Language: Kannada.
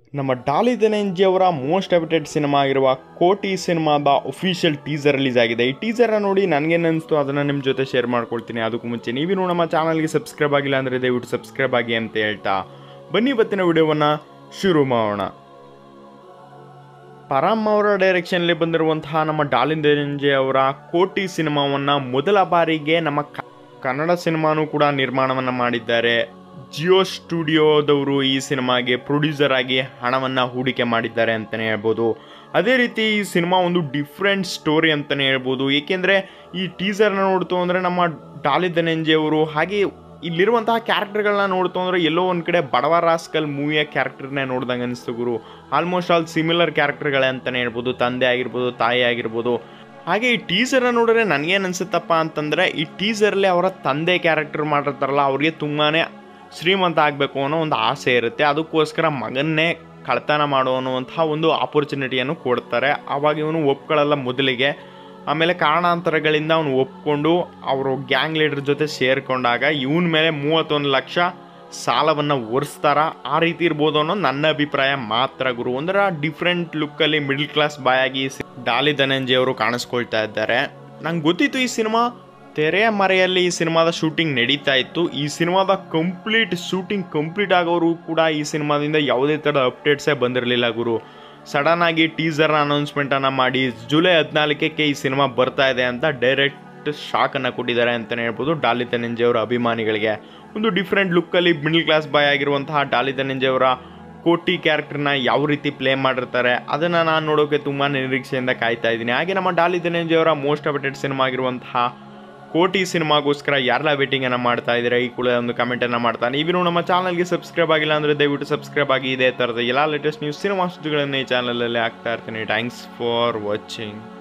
ನಮ್ಮ ಡಾಲಿ ಧನಂಜಿ ಅವರ ಮೋಸ್ಟ್ ಅಪ್ಡೇಟ್ ಸಿನಿಮಾ ಆಗಿರುವ ಕೋಟಿ ಸಿನಿಮಾದ ಒಫಿಷಿಯಲ್ ಟೀಸರ್ ರಿಲೀಸ್ ಆಗಿದೆ ಈ ಟೀಸರ್ನ ನೋಡಿ ನನಗೇನು ಅನಿಸ್ತು ಅದನ್ನು ನಿಮ್ಮ ಜೊತೆ ಶೇರ್ ಮಾಡ್ಕೊಳ್ತೀನಿ ಅದಕ್ಕೂ ಮುಂಚೆ ನೀವಿನ್ನು ನಮ್ಮ ಚಾನಲ್ಗೆ ಸಬ್ಸ್ಕ್ರೈಬ್ ಆಗಿಲ್ಲ ಅಂದರೆ ದಯವಿಟ್ಟು ಸಬ್ಸ್ಕ್ರೈಬ್ ಆಗಿ ಅಂತ ಹೇಳ್ತಾ ಬನ್ನಿ ಇವತ್ತಿನ ವಿಡಿಯೋವನ್ನು ಶುರು ಮಾಡೋಣ ಪರಮ್ ಅವರ ಡೈರೆಕ್ಷನ್ಲಿ ಬಂದಿರುವಂತಹ ನಮ್ಮ ಡಾಲಿನ್ ಧನಂಜಯ ಅವರ ಕೋಟಿ ಸಿನಿಮಾವನ್ನು ಮೊದಲ ಬಾರಿಗೆ ನಮ್ಮ ಕ- ಕನ್ನಡ ಸಿನಿಮಾನೂ ಕೂಡ ನಿರ್ಮಾಣವನ್ನು ಮಾಡಿದ್ದಾರೆ ಜಿಯೋ ಸ್ಟುಡಿಯೋದವರು ಈ ಸಿನಿಮಾಗೆ ಪ್ರೊಡ್ಯೂಸರ್ ಆಗಿ ಹಣವನ್ನು ಹೂಡಿಕೆ ಮಾಡಿದ್ದಾರೆ ಅಂತಲೇ ಹೇಳ್ಬೋದು ಅದೇ ರೀತಿ ಈ ಸಿನಿಮಾ ಒಂದು ಡಿಫ್ರೆಂಟ್ ಸ್ಟೋರಿ ಅಂತಲೇ ಹೇಳ್ಬೋದು ಏಕೆಂದರೆ ಈ ಟೀಸರ್ನ ನೋಡ್ತು ಅಂದರೆ ನಮ್ಮ ಡಾಲಿ ಧನಂಜಯ ಅವರು ಹಾಗೆ ಇಲ್ಲಿರುವಂತಹ ಕ್ಯಾರೆಕ್ಟರ್ಗಳನ್ನ ನೋಡ್ತು ಅಂದರೆ ಎಲ್ಲೋ ಒಂದು ಕಡೆ ಬಡವ ರಾಸ್ಕಲ್ ಮೂವಿಯ ಕ್ಯಾರೆಕ್ಟರ್ನೇ ನೋಡ್ದಂಗೆ ಅನಿಸ್ತು ಗುರು ಆಲ್ಮೋಸ್ಟ್ ಆಲ್ ಸಿಮಿಲರ್ ಕ್ಯಾರೆಕ್ಟರ್ಗಳೇ ಅಂತಲೇ ಹೇಳ್ಬೋದು ತಂದೆ ಆಗಿರ್ಬೋದು ತಾಯಿ ಆಗಿರ್ಬೋದು ಹಾಗೆ ಈ ಟೀಸರ್ನ ನೋಡಿದ್ರೆ ನನಗೇನು ಅನಿಸುತ್ತಪ್ಪ ಅಂತಂದರೆ ಈ ಟೀಸರ್ಲಿ ಅವರ ತಂದೆ ಕ್ಯಾರೆಕ್ಟರ್ ಮಾಡಿರ್ತಾರಲ್ಲ ಅವ್ರಿಗೆ ತುಂಬಾ ಶ್ರೀಮಂತ ಆಗಬೇಕು ಅನ್ನೋ ಒಂದು ಆಸೆ ಇರುತ್ತೆ ಅದಕ್ಕೋಸ್ಕರ ಮಗನ್ನೇ ಕಳ್ತನ ಮಾಡೋ ಅನ್ನುವಂತಹ ಒಂದು ಆಪರ್ಚುನಿಟಿಯನ್ನು ಕೊಡ್ತಾರೆ ಆವಾಗ ಇವನು ಒಪ್ಕೊಳ್ಳಲ್ಲ ಮೊದಲಿಗೆ ಆಮೇಲೆ ಕಾರಣಾಂತರಗಳಿಂದ ಅವನು ಒಪ್ಕೊಂಡು ಅವರು ಗ್ಯಾಂಗ್ ಲೀಡರ್ ಜೊತೆ ಸೇರಿಕೊಂಡಾಗ ಇವನ ಮೇಲೆ ಮೂವತ್ತೊಂದು ಲಕ್ಷ ಸಾಲವನ್ನು ಒರೆಸ್ತಾರ ಆ ರೀತಿ ಇರ್ಬೋದು ಅನ್ನೋ ನನ್ನ ಅಭಿಪ್ರಾಯ ಮಾತ್ರ ಗುರು ಒಂದರ ಡಿಫ್ರೆಂಟ್ ಲುಕ್ಕಲ್ಲಿ ಮಿಡ್ಲ್ ಕ್ಲಾಸ್ ಬಾಯ್ ಆಗಿ ಸಿ- ಡಾಲಿ ಧನಂಜಯ ಅವರು ಕಾಣಿಸ್ಕೊಳ್ತಾ ಇದ್ದಾರೆ ನಂಗೆ ಗೊತ್ತಿತ್ತು ಈ ಸಿನಿಮಾ ತೆರೆಯ ಮರೆಯಲ್ಲಿ ಈ ಸಿನಿಮಾದ ಶೂಟಿಂಗ್ ನಡೀತಾ ಇತ್ತು ಈ ಸಿನಿಮಾದ ಕಂಪ್ಲೀಟ್ ಶೂಟಿಂಗ್ ಕಂಪ್ಲೀಟ್ ಆಗೋರು ಕೂಡ ಈ ಸಿನಿಮಾದಿಂದ ಯಾವುದೇ ಥರದ ಅಪ್ಡೇಟ್ಸೇ ಬಂದಿರಲಿಲ್ಲ ಗುರು ಸಡನ್ ಆಗಿ ಟೀಸರ್ ಅನೌನ್ಸ್ಮೆಂಟನ್ನು ಮಾಡಿ ಜುಲೈ ಹದಿನಾಲ್ಕಕ್ಕೆ ಈ ಸಿನಿಮಾ ಬರ್ತಾ ಇದೆ ಅಂತ ಡೈರೆಕ್ಟ್ ಶಾಕನ್ನು ಕೊಟ್ಟಿದ್ದಾರೆ ಅಂತಲೇ ಹೇಳ್ಬೋದು ಡಾಲಿ ಧನಂಜಯ ಅವರ ಅಭಿಮಾನಿಗಳಿಗೆ ಒಂದು ಡಿಫ್ರೆಂಟ್ ಲುಕ್ಕಲ್ಲಿ ಮಿಡ್ಲ್ ಕ್ಲಾಸ್ ಬಾಯ್ ಆಗಿರುವಂತಹ ಡಾಲಿ ಧನಂಜಯ ಅವರ ಕೋಟಿ ಕ್ಯಾರೆಕ್ಟರ್ನ ಯಾವ ರೀತಿ ಪ್ಲೇ ಮಾಡಿರ್ತಾರೆ ಅದನ್ನು ನಾನು ನೋಡೋಕೆ ತುಂಬ ನಿರೀಕ್ಷೆಯಿಂದ ಕಾಯ್ತಾ ಇದ್ದೀನಿ ಹಾಗೆ ನಮ್ಮ ಡಾಲಿ ಧನಂಜಯ ಅವರ ಮೋಸ್ಟ್ ಅಪ್ಡೇಟ್ ಸಿನಿಮಾ ಆಗಿರುವಂತಹ ಕೋಟಿ ಸಿನಿಮಾಗೋಸ್ಕರ ಯಾರೆಲ್ಲ ವೇಟಿಂಗನ್ನು ಮಾಡ್ತಾ ಇದ್ದೀರಾ ಈ ಕೂಡ ಒಂದು ಕಮೆಂಟನ್ನು ಮಾಡ್ತಾ ನೀವಿನ್ನು ನಮ್ಮ ಚಾನಲ್ಗೆ ಸಬ್ಸ್ಕ್ರೈಬ್ ಆಗಿಲ್ಲ ಅಂದರೆ ದಯವಿಟ್ಟು ಸಬ್ಸ್ಕ್ರೈಬ್ ಆಗಿ ಇದೇ ಥರದ ಎಲ್ಲ ಲೇಟೆಸ್ಟ್ ನ್ಯೂಸ್ ಸಿನಿಮಾ ಸುದ್ದಿಗಳನ್ನು ಈ ಚಾನಲಲ್ಲಿ ಹಾಕ್ತಾ ಇರ್ತೀನಿ ಥ್ಯಾಂಕ್ಸ್ ಫಾರ್ ವಾಚಿಂಗ್